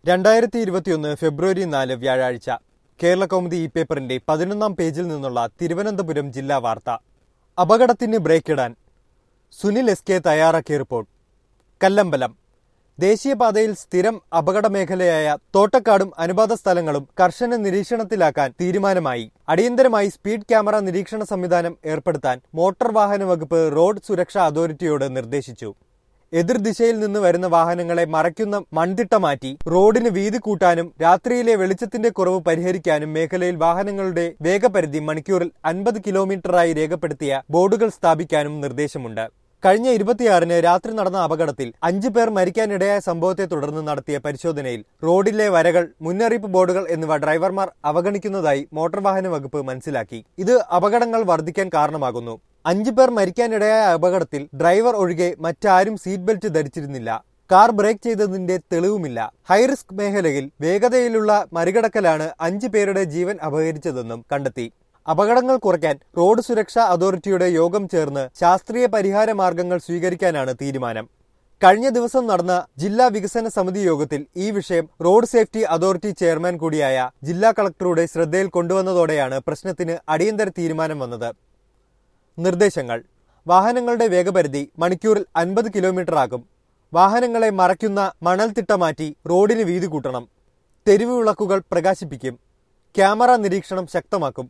രണ്ടായിരത്തി ഇരുപത്തിയൊന്ന് ഫെബ്രുവരി നാല് വ്യാഴാഴ്ച കേരള കൗമുദി ഈ പേപ്പറിന്റെ പതിനൊന്നാം പേജിൽ നിന്നുള്ള തിരുവനന്തപുരം ജില്ലാ വാർത്ത അപകടത്തിന് ബ്രേക്കിടാൻ സുനിൽ എസ് കെ തയ്യാറാക്കിയ റിപ്പോർട്ട് കല്ലമ്പലം ദേശീയപാതയിൽ സ്ഥിരം അപകട മേഖലയായ തോട്ടക്കാടും അനുബന്ധ സ്ഥലങ്ങളും കർശന നിരീക്ഷണത്തിലാക്കാൻ തീരുമാനമായി അടിയന്തരമായി സ്പീഡ് ക്യാമറ നിരീക്ഷണ സംവിധാനം ഏർപ്പെടുത്താൻ മോട്ടോർ വാഹന വകുപ്പ് റോഡ് സുരക്ഷാ അതോറിറ്റിയോട് നിർദ്ദേശിച്ചു എതിർദിശയിൽ നിന്ന് വരുന്ന വാഹനങ്ങളെ മറയ്ക്കുന്ന മൺതിട്ട മാറ്റി റോഡിന് വീതി കൂട്ടാനും രാത്രിയിലെ വെളിച്ചത്തിന്റെ കുറവ് പരിഹരിക്കാനും മേഖലയിൽ വാഹനങ്ങളുടെ വേഗപരിധി മണിക്കൂറിൽ അൻപത് കിലോമീറ്ററായി രേഖപ്പെടുത്തിയ ബോർഡുകൾ സ്ഥാപിക്കാനും നിർദ്ദേശമുണ്ട് കഴിഞ്ഞ ഇരുപത്തിയാറിന് രാത്രി നടന്ന അപകടത്തിൽ അഞ്ചു പേർ മരിക്കാനിടയായ സംഭവത്തെ തുടർന്ന് നടത്തിയ പരിശോധനയിൽ റോഡിലെ വരകൾ മുന്നറിയിപ്പ് ബോർഡുകൾ എന്നിവ ഡ്രൈവർമാർ അവഗണിക്കുന്നതായി മോട്ടോർ വാഹന വകുപ്പ് മനസ്സിലാക്കി ഇത് അപകടങ്ങൾ വർദ്ധിക്കാൻ കാരണമാകുന്നു അഞ്ചു പേർ മരിക്കാനിടയായ അപകടത്തിൽ ഡ്രൈവർ ഒഴികെ മറ്റാരും സീറ്റ് ബെൽറ്റ് ധരിച്ചിരുന്നില്ല കാർ ബ്രേക്ക് ചെയ്തതിന്റെ തെളിവുമില്ല ഹൈറിസ്ക് മേഖലയിൽ വേഗതയിലുള്ള മറികടക്കലാണ് അഞ്ചു പേരുടെ ജീവൻ അപഹരിച്ചതെന്നും കണ്ടെത്തി അപകടങ്ങൾ കുറയ്ക്കാൻ റോഡ് സുരക്ഷാ അതോറിറ്റിയുടെ യോഗം ചേർന്ന് ശാസ്ത്രീയ പരിഹാര മാർഗങ്ങൾ സ്വീകരിക്കാനാണ് തീരുമാനം കഴിഞ്ഞ ദിവസം നടന്ന ജില്ലാ വികസന സമിതി യോഗത്തിൽ ഈ വിഷയം റോഡ് സേഫ്റ്റി അതോറിറ്റി ചെയർമാൻ കൂടിയായ ജില്ലാ കളക്ടറുടെ ശ്രദ്ധയിൽ കൊണ്ടുവന്നതോടെയാണ് പ്രശ്നത്തിന് അടിയന്തര തീരുമാനം വന്നത് നിർദ്ദേശങ്ങൾ വാഹനങ്ങളുടെ വേഗപരിധി മണിക്കൂറിൽ അൻപത് കിലോമീറ്റർ ആകും വാഹനങ്ങളെ മറയ്ക്കുന്ന മണൽത്തിട്ട മാറ്റി റോഡിന് വീതി കൂട്ടണം തെരുവ് വിളക്കുകൾ പ്രകാശിപ്പിക്കും ക്യാമറ നിരീക്ഷണം ശക്തമാക്കും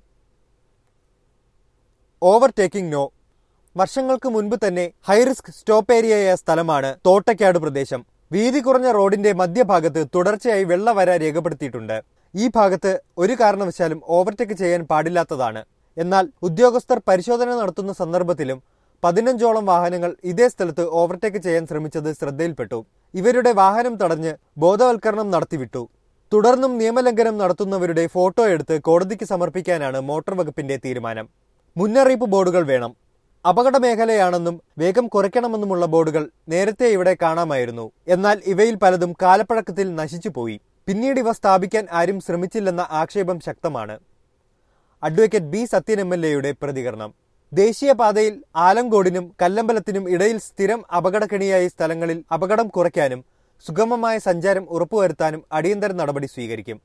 ഓവർടേക്കിംഗ് നോ വർഷങ്ങൾക്ക് മുൻപ് തന്നെ ഹൈറിസ്ക് സ്റ്റോപ്പ് ഏരിയയായ സ്ഥലമാണ് തോട്ടക്കാട് പ്രദേശം വീതി കുറഞ്ഞ റോഡിന്റെ മധ്യഭാഗത്ത് തുടർച്ചയായി വെള്ളവര രേഖപ്പെടുത്തിയിട്ടുണ്ട് ഈ ഭാഗത്ത് ഒരു കാരണവശാലും ഓവർടേക്ക് ചെയ്യാൻ പാടില്ലാത്തതാണ് എന്നാൽ ഉദ്യോഗസ്ഥർ പരിശോധന നടത്തുന്ന സന്ദർഭത്തിലും പതിനഞ്ചോളം വാഹനങ്ങൾ ഇതേ സ്ഥലത്ത് ഓവർടേക്ക് ചെയ്യാൻ ശ്രമിച്ചത് ശ്രദ്ധയിൽപ്പെട്ടു ഇവരുടെ വാഹനം തടഞ്ഞ് ബോധവൽക്കരണം നടത്തിവിട്ടു തുടർന്നും നിയമലംഘനം നടത്തുന്നവരുടെ ഫോട്ടോ എടുത്ത് കോടതിക്ക് സമർപ്പിക്കാനാണ് മോട്ടോർ വകുപ്പിന്റെ തീരുമാനം മുന്നറിയിപ്പ് ബോർഡുകൾ വേണം അപകട മേഖലയാണെന്നും വേഗം കുറയ്ക്കണമെന്നുമുള്ള ബോർഡുകൾ നേരത്തെ ഇവിടെ കാണാമായിരുന്നു എന്നാൽ ഇവയിൽ പലതും കാലപ്പഴക്കത്തിൽ നശിച്ചുപോയി പിന്നീട് ഇവ സ്ഥാപിക്കാൻ ആരും ശ്രമിച്ചില്ലെന്ന ആക്ഷേപം ശക്തമാണ് advocate B Sathyan M L എയുടെ പ്രതികരണം ദേശീയപാതയിൽ ആലങ്കോടിനും കല്ലമ്പലത്തിനും ഇടയിൽ സ്ഥിരം അപകടക്കെണിയായ സ്ഥലങ്ങളിൽ അപകടം കുറയ്ക്കാനും സുഗമമായ സഞ്ചാരം ഉറപ്പുവരുത്താനും അടിയന്തര നടപടി സ്വീകരിക്കും